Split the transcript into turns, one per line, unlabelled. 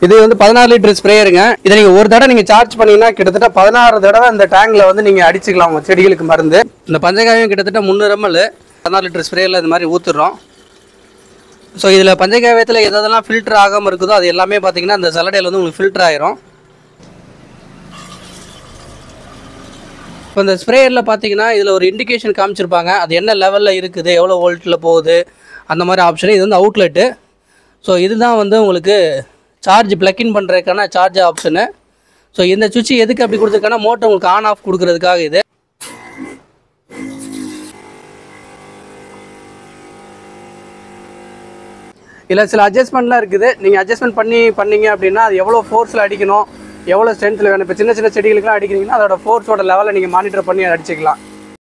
இது வந்து பதினாறு லிட்டர் ஸ்ப்ரேயருங்க இதை நீங்கள் ஒரு தடவை நீங்கள் சார்ஜ் பண்ணீங்கன்னா கிட்டத்தட்ட பதினாறு தடவை இந்த டேங்கில் வந்து நீங்கள் அடிச்சுக்கலாம் உங்கள் செடிகளுக்கு மருந்து இந்த பஞ்சகாவியம் கிட்டத்தட்ட முந்நூறு எம்எல் பதினாறு லிட்டர் ஸ்ப்ரேயில் இது மாதிரி ஊற்றுறோம் ஸோ இதில் பஞ்சகாவியத்தில் எதெல்லாம் ஃபில்டர் ஆகாமல் இருக்குதோ அது எல்லாமே பார்த்தீங்கன்னா அந்த சலடையில் வந்து உங்களுக்கு ஃபில்டர் ஆயிரும் இப்போ இந்த ஸ்ப்ரேயரில் பார்த்தீங்கன்னா இதில் ஒரு இண்டிகேஷன் காமிச்சிருப்பாங்க அது என்ன லெவலில் இருக்குது எவ்வளோ வோல்ட்டில் போகுது அந்த மாதிரி ஆப்ஷன் இது வந்து அவுட்லெட்டு ஸோ இதுதான் வந்து உங்களுக்கு சார்ஜ் பிளக்இன் பண்ணுறதுக்கான சார்ஜ் ஆப்ஷனு ஸோ இந்த சுவிட்ச் எதுக்கு அப்படி கொடுத்துருக்கானா மோட்டர் உங்களுக்கு ஆன் ஆஃப் கொடுக்கறதுக்காக இது இதில் சில அட்ஜஸ்ட்மெண்ட்லாம் இருக்குது நீங்கள் அட்ஜஸ்ட்மெண்ட் பண்ணி பண்ணீங்க அப்படின்னா அது எவ்வளோ ஃபோர்ஸில் அடிக்கணும் எவ்வளோ ஸ்ட்ரென்த்தில் வேணும் இப்போ சின்ன சின்ன செடிகளுக்குலாம் அடிக்கிறீங்கன்னா அதோட ஃபோர்ஸோட லெவலை நீங்கள் மானிட்டர் பண்ணி அதை அடிச்சுக்கலாம்